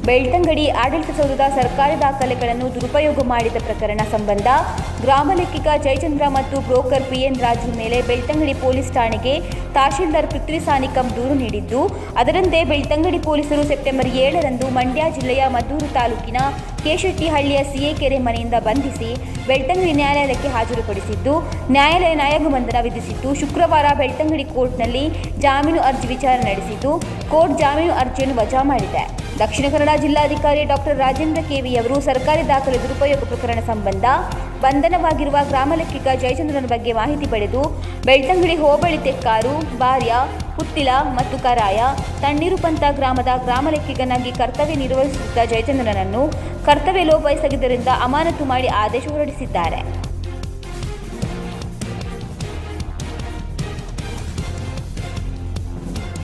ಬೆಳ್ತಂಗಡಿ ಆಡಳಿತ ಸೌಧದ ಸರ್ಕಾರಿ ದಾಖಲೆಗಳನ್ನು ದುರುಪಯೋಗ ಮಾಡಿದ ಪ್ರಕರಣ ಸಂಬಂಧ ಗ್ರಾಮ ಲೆಕ್ಕಿಗ ಜಯಚಂದ್ರ ಮತ್ತು ಬ್ರೋಕರ್ ಪಿಎನ್ ರಾಜು ಮೇಲೆ ಬೆಳ್ತಂಗಡಿ ಪೊಲೀಸ್ ಠಾಣೆಗೆ ತಹಶೀಲ್ದಾರ್ ಪೃಥ್ವಿ ಸಾನಿಕಂ ದೂರು ನೀಡಿದ್ದು ಅದರಂತೆ ಬೆಳ್ತಂಗಡಿ ಪೊಲೀಸರು ಸೆಪ್ಟೆಂಬರ್ ಏಳರಂದು ಮಂಡ್ಯ ಜಿಲ್ಲೆಯ ಮದ್ದೂರು ತಾಲೂಕಿನ ಕೇಶೆಟ್ಟಿಹಳ್ಳಿಯ ಸಿಎ ಕೆರೆ ಮನೆಯಿಂದ ಬಂಧಿಸಿ ಬೆಳ್ತಂಗಡಿ ನ್ಯಾಯಾಲಯಕ್ಕೆ ಹಾಜರುಪಡಿಸಿದ್ದು ನ್ಯಾಯಾಲಯ ನ್ಯಾಯಾಂಗ ಬಂಧನ ವಿಧಿಸಿದ್ದು ಶುಕ್ರವಾರ ಬೆಳ್ತಂಗಡಿ ಕೋರ್ಟ್ನಲ್ಲಿ ಜಾಮೀನು ಅರ್ಜಿ ವಿಚಾರಣೆ ನಡೆಸಿದ್ದು ಕೋರ್ಟ್ ಜಾಮೀನು ಅರ್ಜಿಯನ್ನು ವಜಾ ಮಾಡಿದೆ ದಕ್ಷಿಣ ಕನ್ನಡ ಜಿಲ್ಲಾಧಿಕಾರಿ ಡಾಕ್ಟರ್ ರಾಜೇಂದ್ರ ಕೆವಿ ಅವರು ಸರ್ಕಾರಿ ದಾಖಲೆ ದುರುಪಯೋಗ ಪ್ರಕರಣ ಸಂಬಂಧ ಬಂಧನವಾಗಿರುವ ಗ್ರಾಮ ಲೆಕ್ಕಿಗ ಜಯಚಂದ್ರನ ಬಗ್ಗೆ ಮಾಹಿತಿ ಪಡೆದು ಬೆಳ್ತಂಗಡಿ ಹೋಬಳಿ ತೆಕ್ಕಾರು ಬಾರ್ಯ ಹುತ್ತಿಲ ಮತ್ತು ಕರಾಯ ತಣ್ಣೀರುಪಂತ ಗ್ರಾಮದ ಗ್ರಾಮ ಲೆಕ್ಕಿಗನಾಗಿ ಕರ್ತವ್ಯ ನಿರ್ವಹಿಸುತ್ತಿದ್ದ ಜಯಚಂದ್ರನನ್ನು ಕರ್ತವ್ಯ ಲೋಪ ಎಸಗಿದ್ದರಿಂದ ಅಮಾನತು ಮಾಡಿ ಆದೇಶ ಹೊರಡಿಸಿದ್ದಾರೆ